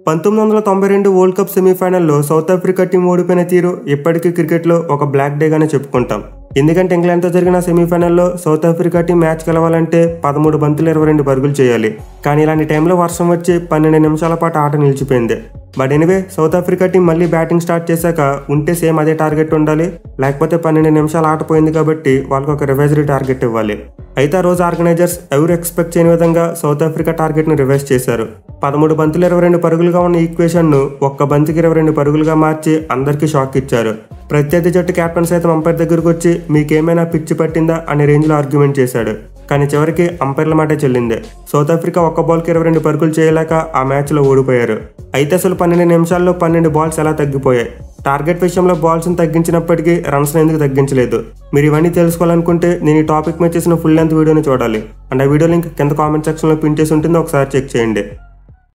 పంతొమ్మిది వందల తొంభై రెండు వరల్డ్ కప్ సెమీఫైనల్లో సౌత్ ఆఫ్రికా టీం ఓడిపోయిన తీరు ఇప్పటికీ క్రికెట్లో ఒక బ్లాక్ డేగానే చెప్పుకుంటాం ఎందుకంటే ఇంగ్లాండ్తో జరిగిన సెమీఫైనల్లో సౌత్ ఆఫ్రికా టీం మ్యాచ్ గెలవాలంటే పదమూడు బంతులు ఇరవై రెండు పరుగులు చేయాలి కానీ ఇలాంటి టైంలో వర్షం వచ్చి పన్నెండు నిమిషాల పాటు ఆట నిలిచిపోయింది but anyway South Africa team మళ్ళీ బ్యాటింగ్ స్టార్ట్ చేశాక ఉంటే సేమ్ అదే టార్గెట్ ఉండాలి లేకపోతే పన్నెండు నిమిషాలు ఆట పోయింది కాబట్టి వాళ్ళకి ఒక రివైజరీ టార్గెట్ ఇవ్వాలి అయితే ఆ రోజు ఆర్గనైజర్స్ ఎవరు ఎక్స్పెక్ట్ చేయని విధంగా సౌత్ ఆఫ్రికా టార్గెట్ను రివైజ్ చేశారు పదమూడు బంతులు ఇరవై రెండు పరుగులుగా ఉన్న ఈక్వేషన్ను ఒక్క బంతికి ఇరవై రెండు పరుగులుగా మార్చి అందరికీ షాక్ ఇచ్చారు ప్రత్యర్థి జట్టు కెప్టెన్ సైతం అంపైర్ దగ్గరకు వచ్చి మీకేమైనా పిచ్చి పట్టిందా అనే రేంజ్లో ఆర్గ్యుమెంట్ చేశాడు కానీ చివరికి అంపైర్ల మాటే చెల్లింది సౌత్ ఆఫ్రికా ఒక్క బాల్కి ఇరవై రెండు పరుగులు చేయలేక ఆ మ్యాచ్లో ఓడిపోయారు అయితే అసలు పన్నెండు నిమిషాల్లో పన్నెండు బాల్స్ ఎలా తగ్గిపోయాయి టార్గెట్ విషయంలో బాల్స్ని తగ్గించినప్పటికీ రన్స్ ఎందుకు తగ్గించలేదు మీరు ఇవన్నీ తెలుసుకోవాలనుకుంటే నేను ఈ టాపిక్ మీద చేసిన ఫుల్ లెంత్ వీడియోని చూడాలి అండ్ ఆ వీడియో లింక్ కింద కామెంట్ సెక్షన్లో పిన్ చేసి ఉంటుంది ఒకసారి చెక్ చేయండి